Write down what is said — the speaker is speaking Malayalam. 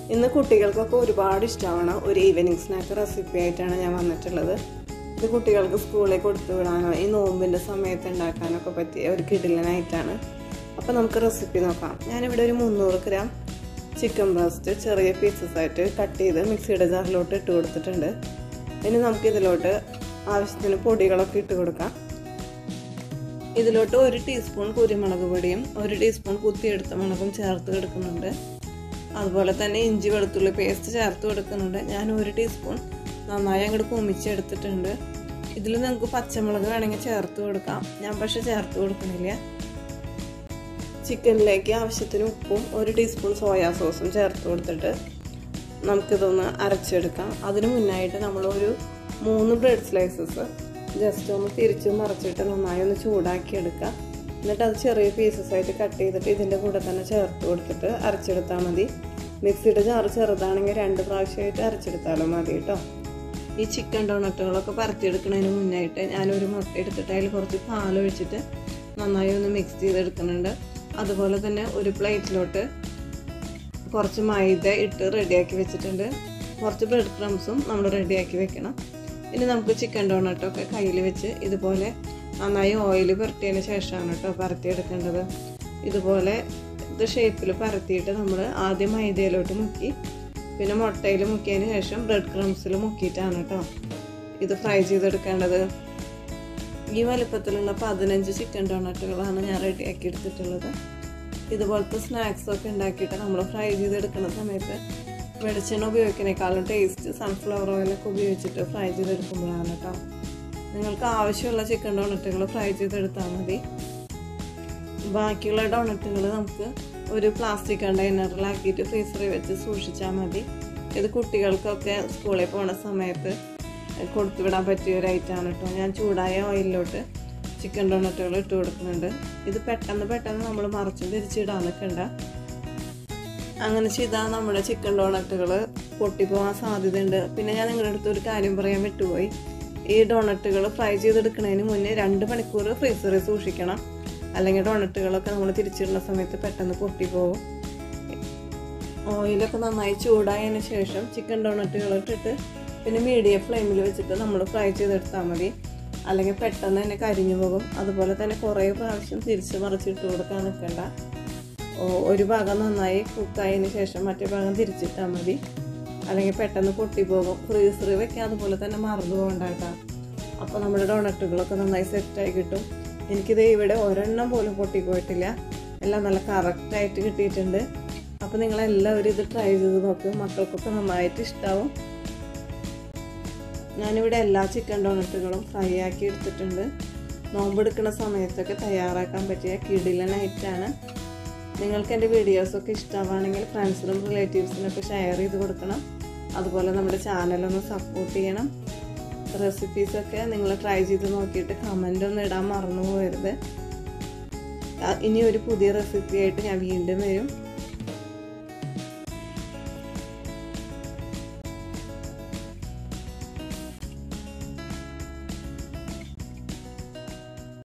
ഇന്ന് കുട്ടികൾക്കൊക്കെ ഒരുപാട് ഇഷ്ടമാണ് ഒരു ഈവനിങ് സ്നാക്ക് റെസിപ്പി ആയിട്ടാണ് ഞാൻ വന്നിട്ടുള്ളത് ഇത് കുട്ടികൾക്ക് സ്കൂളിൽ കൊടുത്തു വിടാനോ ഈ നോമ്പിൻ്റെ സമയത്ത് ഉണ്ടാക്കാനൊക്കെ പറ്റിയ ഒരു കിടിലനായിട്ടാണ് അപ്പോൾ നമുക്ക് റെസിപ്പി നോക്കാം ഞാനിവിടെ ഒരു മുന്നൂറ് ഗ്രാം ചിക്കൻ ബ്രസ്റ്റ് ചെറിയ പീസസ് ആയിട്ട് കട്ട് ചെയ്ത് മിക്സിയുടെ ജാറിലോട്ട് ഇട്ട് കൊടുത്തിട്ടുണ്ട് ഇനി നമുക്ക് ഇതിലോട്ട് ആവശ്യത്തിന് പൊടികളൊക്കെ ഇട്ട് കൊടുക്കാം ഇതിലോട്ട് ഒരു ടീസ്പൂൺ കുരുമുളക് പൊടിയും ഒരു ടീസ്പൂൺ കുത്തിയെടുത്ത മുളകും ചേർത്ത് കൊടുക്കുന്നുണ്ട് അതുപോലെ തന്നെ ഇഞ്ചി വെളുത്തുള്ളി പേസ്റ്റ് ചേർത്ത് കൊടുക്കുന്നുണ്ട് ഞാൻ ഒരു ടീസ്പൂൺ നന്നായി അങ്ങോട്ട് കുമിച്ചെടുത്തിട്ടുണ്ട് ഇതിൽ നിങ്ങൾക്ക് പച്ചമുളക് വേണമെങ്കിൽ ചേർത്ത് കൊടുക്കാം ഞാൻ പക്ഷെ ചേർത്ത് കൊടുക്കണില്ല ചിക്കനിലേക്ക് ആവശ്യത്തിന് ഉപ്പും ഒരു ടീസ്പൂൺ സോയാ സോസും ചേർത്ത് കൊടുത്തിട്ട് നമുക്കിതൊന്ന് അരച്ചെടുക്കാം അതിന് മുന്നായിട്ട് നമ്മളൊരു മൂന്ന് ബ്രെഡ് സ്ലൈസസ് ജസ്റ്റ് ഒന്ന് തിരിച്ച് മറിച്ചിട്ട് നന്നായി ഒന്ന് ചൂടാക്കി എടുക്കുക എന്നിട്ട് അത് ചെറിയ പീസസ് ആയിട്ട് കട്ട് ചെയ്തിട്ട് ഇതിൻ്റെ കൂടെ തന്നെ ചേർത്ത് കൊടുത്തിട്ട് അരച്ചെടുത്താൽ മതി മിക്സിയുടെ ജാറ് ചെറുതാണെങ്കിൽ രണ്ട് പ്രാവശ്യമായിട്ട് അരച്ചെടുത്താലും മതി കേട്ടോ ഈ ചിക്കൻ ഡോണറ്റുകളൊക്കെ പരത്തിയെടുക്കുന്നതിന് മുന്നായിട്ട് ഞാനൊരു മുട്ട എടുത്തിട്ട് അതിൽ കുറച്ച് പാലൊഴിച്ചിട്ട് നന്നായി ഒന്ന് മിക്സ് ചെയ്തെടുക്കുന്നുണ്ട് അതുപോലെ തന്നെ ഒരു പ്ലേറ്റിലോട്ട് കുറച്ച് മൈദ ഇട്ട് റെഡിയാക്കി വെച്ചിട്ടുണ്ട് കുറച്ച് ബ്രെഡ് ക്രംസും നമ്മൾ റെഡിയാക്കി വെക്കണം ഇനി നമുക്ക് ചിക്കൻ ഡോണട്ടൊക്കെ കയ്യിൽ വെച്ച് ഇതുപോലെ നന്നായി ഓയിൽ പുരട്ടിയതിന് ശേഷമാണ് കേട്ടോ പരത്തിയെടുക്കേണ്ടത് ഇതുപോലെ ഇത് ഷേപ്പിൽ പരത്തിയിട്ട് നമ്മൾ ആദ്യം മൈദയിലോട്ട് മുക്കി പിന്നെ മുട്ടയിൽ മുക്കിയതിന് ശേഷം ബ്രെഡ് ക്രംസിൽ മുക്കിയിട്ടാണ് കേട്ടോ ഇത് ഫ്രൈ ചെയ്തെടുക്കേണ്ടത് ഈ വലുപ്പത്തിലുള്ള പതിനഞ്ച് ചിക്കൻ ഡോണറ്റുകളാണ് ഞാൻ റെഡിയാക്കി എടുത്തിട്ടുള്ളത് ഇതുപോലത്തെ സ്നാക്സൊക്കെ ഉണ്ടാക്കിയിട്ട് നമ്മൾ ഫ്രൈ ചെയ്തെടുക്കുന്ന സമയത്ത് വെളിച്ചെണ്ണ ഉപയോഗിക്കുന്നേക്കാളും ടേസ്റ്റ് സൺഫ്ലവർ ഓയിലൊക്കെ ഉപയോഗിച്ചിട്ട് ഫ്രൈ ചെയ്തെടുക്കുമ്പോഴാണ് കേട്ടോ നിങ്ങൾക്ക് ആവശ്യമുള്ള ചിക്കൻ ഡോണറ്റുകൾ ഫ്രൈ ചെയ്തെടുത്താൽ മതി ബാക്കിയുള്ള ഡോണറ്റുകൾ നമുക്ക് ഒരു പ്ലാസ്റ്റിക് കണ്ടെയ്നറിലാക്കിയിട്ട് ഫ്രീസറിൽ വെച്ച് സൂക്ഷിച്ചാൽ മതി ഇത് കുട്ടികൾക്കൊക്കെ സ്കൂളിൽ പോണ സമയത്ത് കൊടുത്തുവിടാൻ പറ്റിയ ഒരു ഐറ്റമാണ് കേട്ടോ ഞാൻ ചൂടായ ഓയിലിലോട്ട് ചിക്കൻ ഡോണറ്റുകൾ ഇട്ട് കൊടുക്കുന്നുണ്ട് ഇത് പെട്ടെന്ന് പെട്ടെന്ന് നമ്മൾ മറിച്ചും തിരിച്ചിടാൻ നിൽക്കണ്ട അങ്ങനെ ചെയ്താൽ നമ്മുടെ ചിക്കൻ ഡോണറ്റുകൾ പൊട്ടിപ്പോകാൻ സാധ്യതയുണ്ട് പിന്നെ ഞാൻ നിങ്ങളുടെ അടുത്ത് ഒരു കാര്യം പറയാൻ വിട്ടുപോയി ഈ ഡോണറ്റുകൾ ഫ്രൈ ചെയ്തെടുക്കുന്നതിന് മുന്നേ രണ്ട് മണിക്കൂർ ഫ്രീസറിൽ സൂക്ഷിക്കണം അല്ലെങ്കിൽ ഡോണറ്റുകളൊക്കെ നമ്മൾ തിരിച്ചിടുന്ന സമയത്ത് പെട്ടെന്ന് പൊട്ടിപ്പോകും ഓയിലൊക്കെ നന്നായി ചൂടായതിന് ശേഷം ചിക്കൻ ഡോണറ്റുകൾ ഇട്ടിട്ട് പിന്നെ മീഡിയം ഫ്ലെയിമിൽ വെച്ചിട്ട് നമ്മൾ ഫ്രൈ ചെയ്തെടുത്താൽ മതി അല്ലെങ്കിൽ പെട്ടെന്ന് തന്നെ കരിഞ്ഞു പോകും അതുപോലെ തന്നെ കുറേ പ്രാവശ്യം തിരിച്ച് മറിച്ചിട്ട് കൊടുക്കാൻ നിൽക്കണ്ട ഒരു ഭാഗം നന്നായി കുക്കായതിന് ശേഷം മറ്റേ ഭാഗം തിരിച്ചിട്ടാൽ മതി അല്ലെങ്കിൽ പെട്ടെന്ന് പൊട്ടിപ്പോകും ഫ്രീസറിൽ വെക്കാൻ അതുപോലെ തന്നെ മറന്നു പോകണ്ടാട്ടാ അപ്പോൾ നമ്മുടെ ഡോണറ്റുകളൊക്കെ നന്നായി സെറ്റായി കിട്ടും എനിക്കിത് ഇവിടെ ഒരെണ്ണം പോലും പൊട്ടിപ്പോയിട്ടില്ല എല്ലാം നല്ല കറക്റ്റായിട്ട് കിട്ടിയിട്ടുണ്ട് അപ്പോൾ നിങ്ങളെല്ലാവരും ഇത് ട്രൈ ചെയ്ത് നോക്കും മക്കൾക്കൊക്കെ നന്നായിട്ട് ഇഷ്ടമാവും ഞാനിവിടെ എല്ലാ ചിക്കൻ ഡോണറ്റുകളും ഫ്രൈ ആക്കി എടുത്തിട്ടുണ്ട് നോമ്പെടുക്കുന്ന സമയത്തൊക്കെ തയ്യാറാക്കാൻ പറ്റിയ കിടിലൻ ഐറ്റാണ് നിങ്ങൾക്ക് എൻ്റെ വീഡിയോസൊക്കെ ഇഷ്ടമാണെങ്കിൽ ഫ്രണ്ട്സിനും റിലേറ്റീവ്സിനൊക്കെ ഷെയർ ചെയ്ത് കൊടുക്കണം അതുപോലെ നമ്മുടെ ചാനലൊന്ന് സപ്പോർട്ട് ചെയ്യണം റെസിപ്പീസൊക്കെ നിങ്ങൾ ട്രൈ ചെയ്ത് നോക്കിയിട്ട് കമൻ്റ് ഒന്നും ഇടാൻ മറന്നു പോകരുത് ഇനി ഒരു പുതിയ റെസിപ്പി ആയിട്ട് ഞാൻ വീണ്ടും വരും